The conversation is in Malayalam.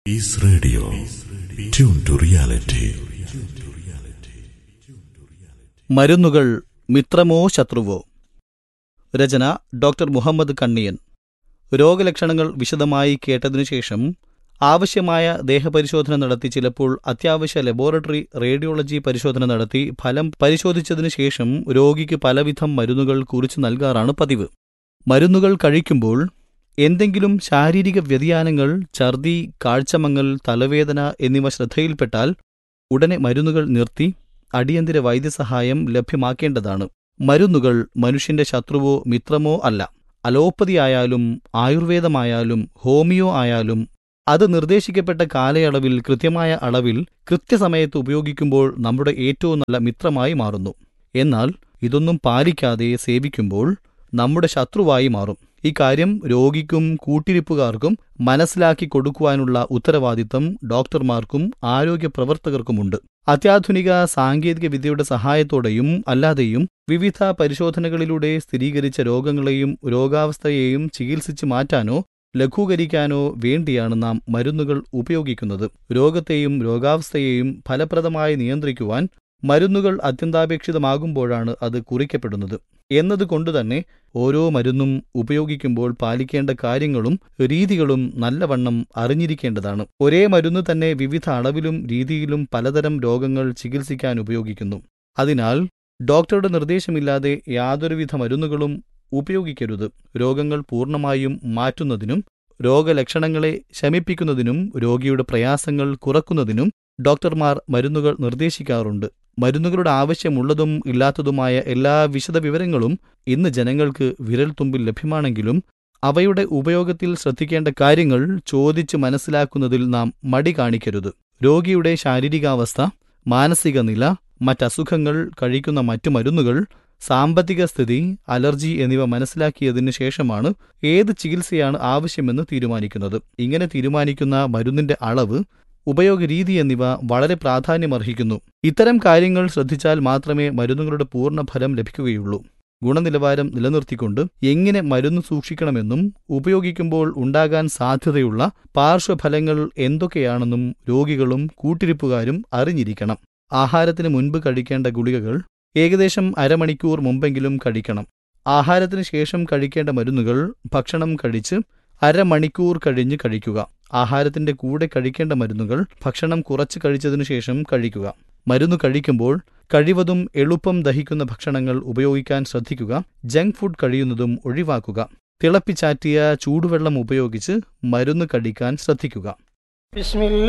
Peace Radio. Tune to reality. മരുന്നുകൾ മിത്രമോ ശത്രുവോ രചന ഡോക്ടർ മുഹമ്മദ് കണ്ണിയൻ രോഗലക്ഷണങ്ങൾ വിശദമായി കേട്ടതിനു ശേഷം ആവശ്യമായ ദേഹപരിശോധന നടത്തി ചിലപ്പോൾ അത്യാവശ്യ ലബോറട്ടറി റേഡിയോളജി പരിശോധന നടത്തി ഫലം പരിശോധിച്ചതിനു ശേഷം രോഗിക്ക് പലവിധം മരുന്നുകൾ കുറിച്ചു നൽകാറാണ് പതിവ് മരുന്നുകൾ കഴിക്കുമ്പോൾ എന്തെങ്കിലും ശാരീരിക വ്യതിയാനങ്ങൾ ഛർദി കാഴ്ചമങ്ങൽ തലവേദന എന്നിവ ശ്രദ്ധയിൽപ്പെട്ടാൽ ഉടനെ മരുന്നുകൾ നിർത്തി അടിയന്തര വൈദ്യസഹായം ലഭ്യമാക്കേണ്ടതാണ് മരുന്നുകൾ മനുഷ്യന്റെ ശത്രുവോ മിത്രമോ അല്ല അലോപ്പതി ആയാലും ആയുർവേദമായാലും ഹോമിയോ ആയാലും അത് നിർദ്ദേശിക്കപ്പെട്ട കാലയളവിൽ കൃത്യമായ അളവിൽ കൃത്യസമയത്ത് ഉപയോഗിക്കുമ്പോൾ നമ്മുടെ ഏറ്റവും നല്ല മിത്രമായി മാറുന്നു എന്നാൽ ഇതൊന്നും പാലിക്കാതെ സേവിക്കുമ്പോൾ നമ്മുടെ ശത്രുവായി മാറും ഇക്കാര്യം രോഗിക്കും കൂട്ടിരിപ്പുകാർക്കും മനസ്സിലാക്കി കൊടുക്കുവാനുള്ള ഉത്തരവാദിത്തം ഡോക്ടർമാർക്കും ആരോഗ്യ പ്രവർത്തകർക്കുമുണ്ട് അത്യാധുനിക സാങ്കേതിക വിദ്യയുടെ സഹായത്തോടെയും അല്ലാതെയും വിവിധ പരിശോധനകളിലൂടെ സ്ഥിരീകരിച്ച രോഗങ്ങളെയും രോഗാവസ്ഥയെയും ചികിത്സിച്ചു മാറ്റാനോ ലഘൂകരിക്കാനോ വേണ്ടിയാണ് നാം മരുന്നുകൾ ഉപയോഗിക്കുന്നത് രോഗത്തെയും രോഗാവസ്ഥയെയും ഫലപ്രദമായി നിയന്ത്രിക്കുവാൻ മരുന്നുകൾ അത്യന്താപേക്ഷിതമാകുമ്പോഴാണ് അത് കുറിക്കപ്പെടുന്നത് എന്നതുകൊണ്ടുതന്നെ ഓരോ മരുന്നും ഉപയോഗിക്കുമ്പോൾ പാലിക്കേണ്ട കാര്യങ്ങളും രീതികളും നല്ലവണ്ണം അറിഞ്ഞിരിക്കേണ്ടതാണ് ഒരേ മരുന്ന് തന്നെ വിവിധ അളവിലും രീതിയിലും പലതരം രോഗങ്ങൾ ചികിത്സിക്കാൻ ഉപയോഗിക്കുന്നു അതിനാൽ ഡോക്ടറുടെ നിർദ്ദേശമില്ലാതെ യാതൊരുവിധ മരുന്നുകളും ഉപയോഗിക്കരുത് രോഗങ്ങൾ പൂർണ്ണമായും മാറ്റുന്നതിനും രോഗലക്ഷണങ്ങളെ ശമിപ്പിക്കുന്നതിനും രോഗിയുടെ പ്രയാസങ്ങൾ കുറക്കുന്നതിനും ഡോക്ടർമാർ മരുന്നുകൾ നിർദ്ദേശിക്കാറുണ്ട് മരുന്നുകളുടെ ആവശ്യമുള്ളതും ഇല്ലാത്തതുമായ എല്ലാ വിശദവിവരങ്ങളും ഇന്ന് ജനങ്ങൾക്ക് വിരൽത്തുമ്പിൽ ലഭ്യമാണെങ്കിലും അവയുടെ ഉപയോഗത്തിൽ ശ്രദ്ധിക്കേണ്ട കാര്യങ്ങൾ ചോദിച്ച് മനസ്സിലാക്കുന്നതിൽ നാം മടി കാണിക്കരുത് രോഗിയുടെ ശാരീരികാവസ്ഥ മാനസിക നില മറ്റസുഖങ്ങൾ കഴിക്കുന്ന മറ്റു മരുന്നുകൾ സാമ്പത്തിക സ്ഥിതി അലർജി എന്നിവ മനസ്സിലാക്കിയതിനു ശേഷമാണ് ഏത് ചികിത്സയാണ് ആവശ്യമെന്ന് തീരുമാനിക്കുന്നത് ഇങ്ങനെ തീരുമാനിക്കുന്ന മരുന്നിന്റെ അളവ് ഉപയോഗരീതി എന്നിവ വളരെ പ്രാധാന്യമർഹിക്കുന്നു ഇത്തരം കാര്യങ്ങൾ ശ്രദ്ധിച്ചാൽ മാത്രമേ മരുന്നുകളുടെ പൂർണ്ണ ഫലം ലഭിക്കുകയുള്ളൂ ഗുണനിലവാരം നിലനിർത്തിക്കൊണ്ട് എങ്ങനെ മരുന്ന് സൂക്ഷിക്കണമെന്നും ഉപയോഗിക്കുമ്പോൾ ഉണ്ടാകാൻ സാധ്യതയുള്ള പാർശ്വഫലങ്ങൾ എന്തൊക്കെയാണെന്നും രോഗികളും കൂട്ടിരിപ്പുകാരും അറിഞ്ഞിരിക്കണം ആഹാരത്തിന് മുൻപ് കഴിക്കേണ്ട ഗുളികകൾ ഏകദേശം അരമണിക്കൂർ മുമ്പെങ്കിലും കഴിക്കണം ആഹാരത്തിന് ശേഷം കഴിക്കേണ്ട മരുന്നുകൾ ഭക്ഷണം കഴിച്ച് അരമണിക്കൂർ കഴിഞ്ഞ് കഴിക്കുക ആഹാരത്തിന്റെ കൂടെ കഴിക്കേണ്ട മരുന്നുകൾ ഭക്ഷണം കുറച്ച് കഴിച്ചതിനു ശേഷം കഴിക്കുക മരുന്ന് കഴിക്കുമ്പോൾ കഴിവതും എളുപ്പം ദഹിക്കുന്ന ഭക്ഷണങ്ങൾ ഉപയോഗിക്കാൻ ശ്രദ്ധിക്കുക ജങ്ക് ഫുഡ് കഴിയുന്നതും ഒഴിവാക്കുക തിളപ്പിച്ചാറ്റിയ ചൂടുവെള്ളം ഉപയോഗിച്ച് മരുന്ന് കഴിക്കാൻ ശ്രദ്ധിക്കുക